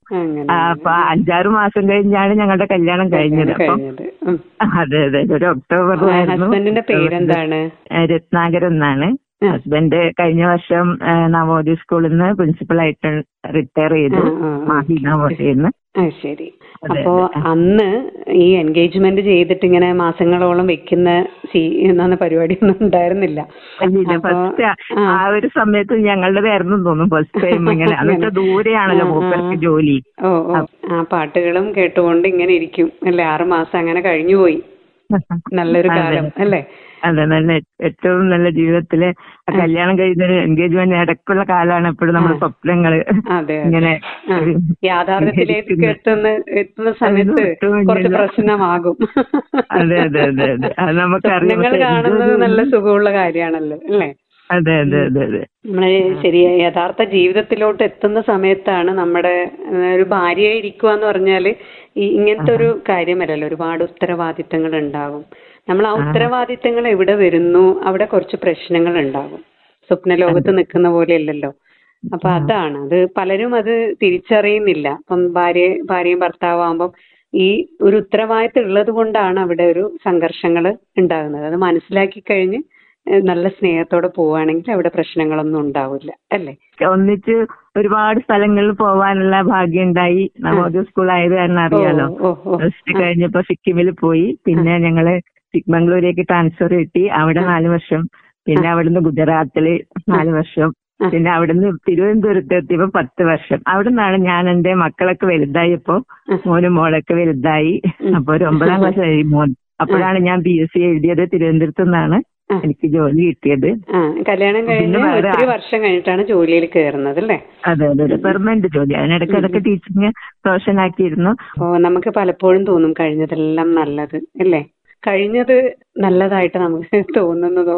അങ്ങനെ ആ, അപ്പൊ അഞ്ചാറ് മാസം കഴിഞ്ഞാണ് ഞങ്ങളുടെ കല്യാണം കഴിഞ്ഞത് അപ്പം കഴിഞ്ഞത് ഉം. അതെ അതെ ഒരു ഒക്ടോബറിലായിരുന്നു ഹസ്ബൻഡിന്റെ പേരെന്താണ് ഏ, രത്നാകരൻ എന്നാണ് ആ. ഹസ്ബൻഡ് കഴിഞ്ഞ വർഷം ഏ, നവോദയ സ്കൂളിൽ നിന്ന് പ്രിൻസിപ്പൽ ആയിട്ട് റിട്ടയർ ചെയ്തു ആ, ആ, ആ. മാഹി നവോദയിൽ നിന്ന് ആ ശരി അതെ, അപ്പോ അതെ. അന്ന് ഈ എൻഗേജ്മെന്റ് ചെയ്തിട്ട് ഇങ്ങനെ മാസങ്ങളോളം വെക്കുന്ന സീ- എന്നാണ് പരിപാടിയൊന്നും ഉണ്ടായിരുന്നില്ല അല്ലില്ല അപ്പൊ, ഫസ്റ്റ് ആ. ആ ഒരു സമയത്ത് ഞങ്ങളുടേതായിരുന്നു തോന്നും ഫസ്റ്റ് ടൈം ഇങ്ങനെ അതൊക്കെ ദൂരെയാണല്ലോ ആ, ആ. മൂപ്പർക്ക് ജോലി ഓ ഓ ആ പാട്ടുകളും കേട്ടുകൊണ്ട് ഇങ്ങനെ ഇരിക്കും അല്ലെ ആറു മാസം അങ്ങനെ കഴിഞ്ഞു പോയി നല്ലൊരു അതെ. കാലം അല്ലേ അതെ നല്ല ഏറ്റവും നല്ല ജീവിതത്തിലെ ആ കല്യാണം കഴിഞ്ഞ എൻഗേജ്മെന്റ് ഇടയ്ക്കുള്ള കാലമാണ് എപ്പോഴും നമ്മുടെ ആ. സ്വപ്നങ്ങള് അതെ ഇങ്ങനെ ആ, യാഥാർത്ഥ്യത്തിലേക്ക് ഇരിക്കുന്നത്. എത്തുന്ന എത്തുന്ന സമയത്ത് ഒട്ടും കുറച്ച് ഇല്ല. പ്രശ്നമാകും അതെ അതെ അതെ അതെ അത് നമുക്കറിയാം സ്വപ്നങ്ങൾ പക്ഷെ കാണുന്നത് ഇതൊരു- നല്ല സുഖമുള്ള കാര്യമാണല്ലോ അല്ലേ അതെ അതെ അതെ അതെ നമ്മളെ ശരി യഥാർത്ഥ ജീവിതത്തിലോട്ട് എത്തുന്ന സമയത്താണ് നമ്മുടെ ഏഹ്, ഒരു ഭാര്യയായി ഇരിക്കുക എന്ന് പറഞ്ഞാല് ഈ ഇങ്ങനത്തെ ഒരു കാര്യമല്ലല്ലോ ഒരുപാട് ഉത്തരവാദിത്തങ്ങൾ ഉണ്ടാകും നമ്മൾ ആ ഉത്തരവാദിത്തങ്ങൾ എവിടെ വരുന്നു അവിടെ കുറച്ച് പ്രശ്നങ്ങൾ ഉണ്ടാകും സ്വപ്ന ലോകത്ത് നിൽക്കുന്ന പോലെ അല്ലല്ലോ അപ്പൊ അതാണ് അത് പലരും അത് തിരിച്ചറിയുന്നില്ല ഇപ്പം ഭാര്യ ഭാര്യയും ഭർത്താവും ആകുമ്പം ഈ ഒരു ഉത്തരവാദിത്തം ഉള്ളത് കൊണ്ടാണ് അവിടെ ഒരു സംഘർഷങ്ങൾ ഉണ്ടാകുന്നത് അത് മനസ്സിലാക്കി കഴിഞ്ഞ് ഏഹ് നല്ല സ്നേഹത്തോടെ പോവുകയാണെങ്കിൽ അവിടെ പ്രശ്നങ്ങളൊന്നും ഉണ്ടാവില്ല അല്ലേ ഒന്നിച്ച് ഒരുപാട് സ്ഥലങ്ങളിൽ പോവാനുള്ള ഭാഗ്യം ഉണ്ടായി നവോദയ സ്കൂൾ ആയത് കാരണം അറിയാലോ ഓ ഓ ഫസ്റ്റ് കഴിഞ്ഞപ്പോ സിക്കിമിൽ പോയി പിന്നെ ഞങ്ങള് ചിക്മംഗ്ലൂരേക്ക് ട്രാൻസ്ഫർ കിട്ടി അവിടെ നാല് വർഷം പിന്നെ അവിടുന്ന് ഗുജറാത്തില് നാല് വർഷം പിന്നെ അവിടുന്ന് തിരുവനന്തപുരത്ത് എത്തിയപ്പോ പത്ത് വർഷം അവിടെ നിന്നാണ് ഞാൻ എന്റെ മക്കളൊക്കെ വലുതായപ്പോ മോനും മോളൊക്കെ വലുതായി അപ്പൊ ഒരു ഒമ്പതാം ക്ലാസ് ആയി മോൻ അപ്പോഴാണ് ഞാൻ പി എസ് സി എഴുതിയത് തിരുവനന്തപുരത്ത് നിന്നാണ് എനിക്ക് ജോലി കിട്ടിയത് ആ കല്യാണം കഴിഞ്ഞ് പിന്നെ വേറെ ഒത്തിരി ആ- വർഷം കഴിഞ്ഞിട്ടാണ് ജോലിയിൽ കയറുന്നത് അല്ലേ അതെ അതെ അതെ പെർമനന്റ് ജോലി അതിനിടയ്ക്ക് അതൊക്കെ ടീച്ചിങ് പ്രൊഫഷൻ ആക്കിയിരുന്നു അപ്പോ നമുക്ക് പലപ്പോഴും തോന്നും കഴിഞ്ഞതെല്ലാം നല്ലത് അല്ലേ കഴിഞ്ഞത് നല്ലതായിട്ട് നമുക്ക് തോന്നുന്നതോ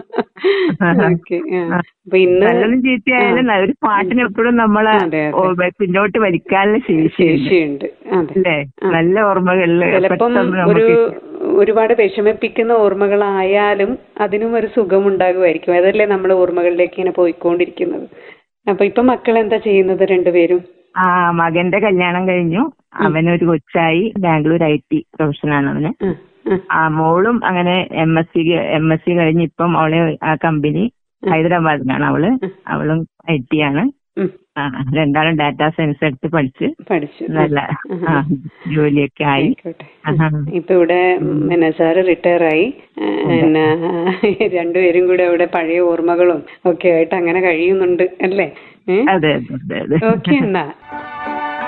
ഓക്കെ അപ്പൊ ഇന്ന് നല്ലതും ചീത്തയായാലും ന- ഒരു പാട്ടിന് എപ്പോഴും നമ്മളെ അതെ, അതെ. ഓ- പിന്നോട്ട് വലിക്കാനുള്ള ശേഷിയുണ്ട് ശേഷിയുണ്ട് അതെ അല്ലേ നല്ല ഓർമ്മകളില് ചിലപ്പം പെട്ടെന്ന് ഒരു നമുക്ക് ഒരുപാട് വിഷമിപ്പിക്കുന്ന ഓർമ്മകളായാലും അതിനും ഒരു സുഖം ഉണ്ടാകുമായിരിക്കും അതല്ലേ നമ്മൾ ഓർമ്മകളിലേക്ക് ഇങ്ങനെ പോയിക്കൊണ്ടിരിക്കുന്നത് അപ്പൊ ഇപ്പൊ മക്കൾ എന്താ ചെയ്യുന്നത് രണ്ടുപേരും ആ മകന്റെ കല്യാണം കഴിഞ്ഞു അവനൊരു കൊച്ചായി ബാംഗ്ലൂർ ഐ ടി പ്രൊഫഷനാണ് അവന് ആ, ആ, ആ മോളും അങ്ങനെ M S C M S C കഴിഞ്ഞ് ഇപ്പം അവളെ ആ കമ്പനി ഹൈദരാബാദിലാണ് അവള് അവളും ഐ ടി ആണ് ഉം, ആ രണ്ടാളും ഡാറ്റാ സയൻസ് എടുത്ത് പഠിച്ച് പഠിച്ചു നല്ല ആ, ജോലിയൊക്കെ ആയി ആയിക്കോട്ടെ ആഹാ. ഇപ്പൊ ഇവിടെ പിന്നെ സാറ് റിട്ടയർ ആയി ആ, പിന്നെ രണ്ടുപേരും കൂടെ അവിടെ പഴയ ഓർമ്മകളും ഒക്കെ ആയിട്ട് അങ്ങനെ കഴിയുന്നുണ്ട് അല്ലേ അതെ അതെ അതെ അതെ ഓക്കെ എന്നാ